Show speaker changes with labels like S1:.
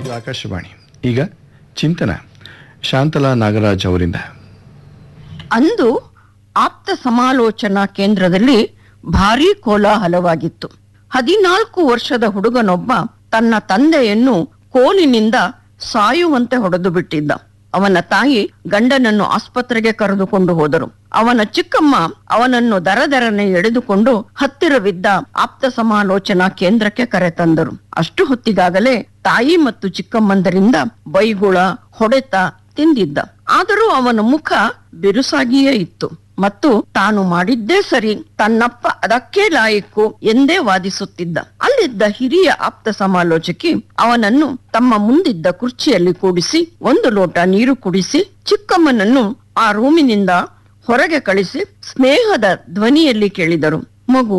S1: ಇದು ಆಕಾಶವಾಣಿ ಈಗ ಚಿಂತನ ಶಾಂತಲಾ ನಾಗರಾಜ್ ಅವರಿಂದ
S2: ಅಂದು ಆಪ್ತ ಸಮಾಲೋಚನಾ ಕೇಂದ್ರದಲ್ಲಿ ಭಾರೀ ಕೋಲಾಹಲವಾಗಿತ್ತು ಹದಿನಾಲ್ಕು ವರ್ಷದ ಹುಡುಗನೊಬ್ಬ ತನ್ನ ತಂದೆಯನ್ನು ಕೋಲಿನಿಂದ ಸಾಯುವಂತೆ ಹೊಡೆದು ಬಿಟ್ಟಿದ್ದ ಅವನ ತಾಯಿ ಗಂಡನನ್ನು ಆಸ್ಪತ್ರೆಗೆ ಕರೆದುಕೊಂಡು ಹೋದರು ಅವನ ಚಿಕ್ಕಮ್ಮ ಅವನನ್ನು ದರದರನೆ ಎಳೆದುಕೊಂಡು ಹತ್ತಿರವಿದ್ದ ಆಪ್ತ ಸಮಾಲೋಚನಾ ಕೇಂದ್ರಕ್ಕೆ ಕರೆತಂದರು ಅಷ್ಟು ಹೊತ್ತಿಗಾಗಲೇ ತಾಯಿ ಮತ್ತು ಚಿಕ್ಕಮ್ಮಂದರಿಂದ ಬೈಗುಳ ಹೊಡೆತ ತಿಂದಿದ್ದ ಆದರೂ ಅವನ ಮುಖ ಬಿರುಸಾಗಿಯೇ ಇತ್ತು ಮತ್ತು ತಾನು ಮಾಡಿದ್ದೇ ಸರಿ ತನ್ನಪ್ಪ ಅದಕ್ಕೆ ಲಾಯಕ್ಕು ಎಂದೇ ವಾದಿಸುತ್ತಿದ್ದ ಅಲ್ಲಿದ್ದ ಹಿರಿಯ ಆಪ್ತ ಸಮಾಲೋಚಕಿ ಅವನನ್ನು ತಮ್ಮ ಮುಂದಿದ್ದ ಕುರ್ಚಿಯಲ್ಲಿ ಕೂಡಿಸಿ ಒಂದು ಲೋಟ ನೀರು ಕುಡಿಸಿ ಚಿಕ್ಕಮ್ಮನನ್ನು ಆ ರೂಮಿನಿಂದ ಹೊರಗೆ ಕಳಿಸಿ ಸ್ನೇಹದ ಧ್ವನಿಯಲ್ಲಿ ಕೇಳಿದರು ಮಗು